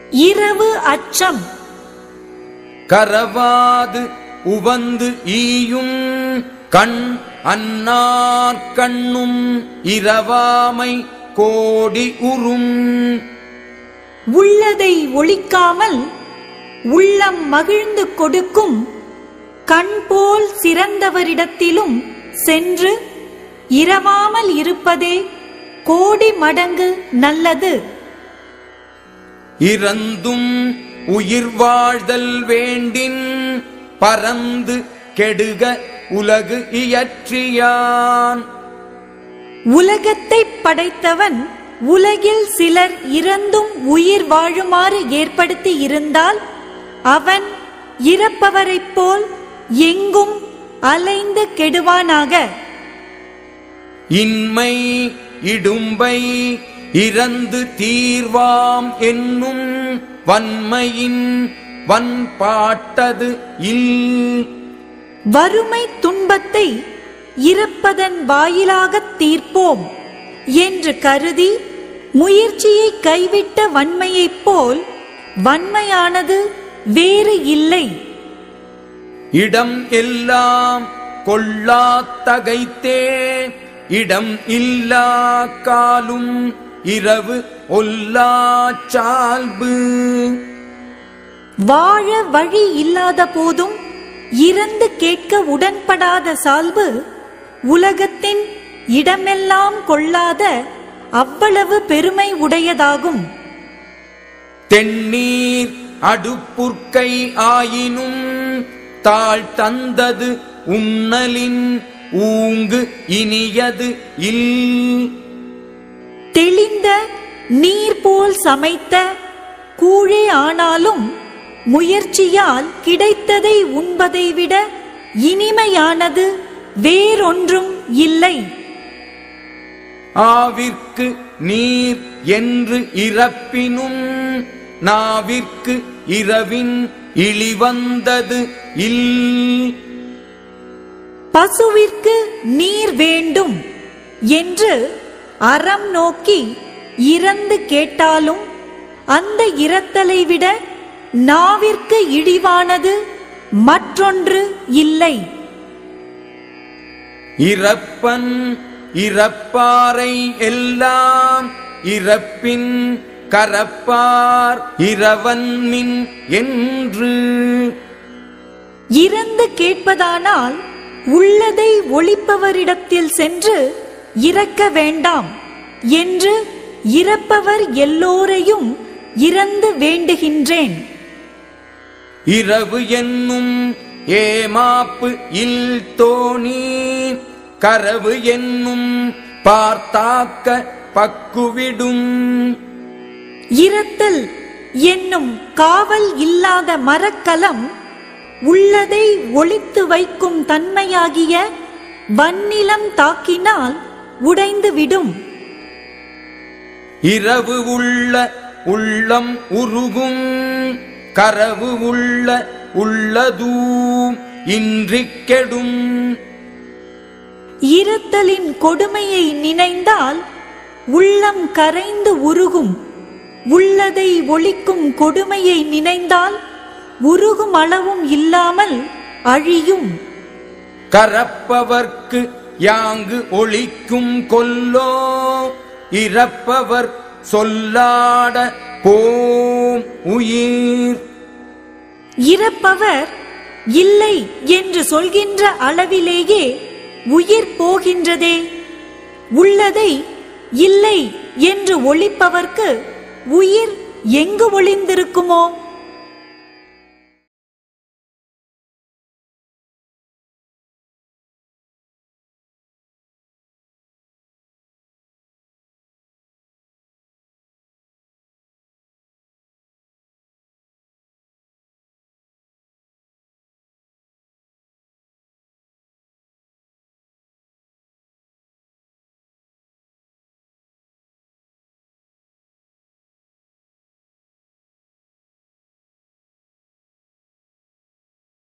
இரவு அச்சம் கரவாது உவந்து ஈயும் கண் அன்னார் கண்ணும் இரவாமை கோடி உறும் உள்ளதை ஒழிக்காமல் உள்ளம் மகிழ்ந்து கொடுக்கும் கண் போல் சிறந்தவரிடத்திலும் சென்று இரவாமல் இருப்பதே கோடி மடங்கு நல்லது இறந்தும் உயிர் வாழ்தல் வேண்டின் பறந்து கெடுக உலகு இயற்றியான் உலகத்தை படைத்தவன் உலகில் சிலர் இறந்தும் உயிர் வாழுமாறு ஏற்படுத்தி இருந்தால் அவன் இறப்பவரைப் போல் எங்கும் அலைந்து கெடுவானாக இன்மை இடும்பை இறந்து தீர்வாம் என்னும் வன்மையின் வன்பாட்டது இல் வறுமை துன்பத்தை இறப்பதன் வாயிலாகத் தீர்ப்போம் என்று கருதி முயற்சியை கைவிட்ட வன்மையைப் போல் வன்மையானது வேறு இல்லை இடம் எல்லாம் கொள்ளாத்தகைத்தே இடம் இல்லா காலும் இரவு ஒல்லாச் சால்பு வாழ வழி இல்லாத போதும் இறந்து கேட்க உடன்படாத சால்பு உலகத்தின் இடமெல்லாம் கொள்ளாத அவ்வளவு பெருமை உடையதாகும் தென்னீர் அடுப்புற்கை ஆயினும் தாழ் தந்தது உண்ணலின் ஊங்கு இனியது இல் தெளிந்த நீர் போல் சமைத்த கூழே ஆனாலும் முயற்சியால் கிடைத்ததை உண்பதை விட இனிமையானது வேறொன்றும் இல்லை ஆவிற்கு நீர் என்று இறப்பினும் நாவிற்கு இரவின் இழிவந்தது இல் பசுவிற்கு நீர் வேண்டும் என்று அறம் நோக்கி இறந்து கேட்டாலும் அந்த இறத்தலை விட நாவிற்கு இழிவானது மற்றொன்று இல்லை இறப்பன் இறப்பாரை எல்லாம் இறப்பின் கரப்பார் இரவன் மின் என்று இறந்து கேட்பதானால் உள்ளதை ஒளிப்பவரிடத்தில் சென்று இறக்க வேண்டாம் என்று இறப்பவர் எல்லோரையும் இறந்து வேண்டுகின்றேன் இரவு என்னும் ஏமாப்பு இல் தோணி கரவு என்னும் பார்த்தாக்க பக்குவிடும் இரத்தல் என்னும் காவல் இல்லாத மரக்கலம் உள்ளதை ஒளித்து வைக்கும் தன்மையாகிய வன்னிலம் தாக்கினால் உடைந்து விடும் இரவு உள்ள உள்ளம் உருகும் கரவு உள்ள உள்ளதூம் இன்றிக் கெடும் இரத்தலின் கொடுமையை நினைந்தால் உள்ளம் கரைந்து உருகும் உள்ளதை ஒழிக்கும் கொடுமையை நினைந்தால் உருகும் அளவும் இல்லாமல் அழியும் கரப்பவர்க்கு யாங்கு ஒளிக்கும் கொல்லோ இறப்பவர் சொல்லாட போம் உயிர் இறப்பவர் இல்லை என்று சொல்கின்ற அளவிலேயே உயிர் போகின்றதே உள்ளதை இல்லை என்று ஒழிப்பவர்க்கு உயிர் எங்கு ஒளிந்திருக்குமோ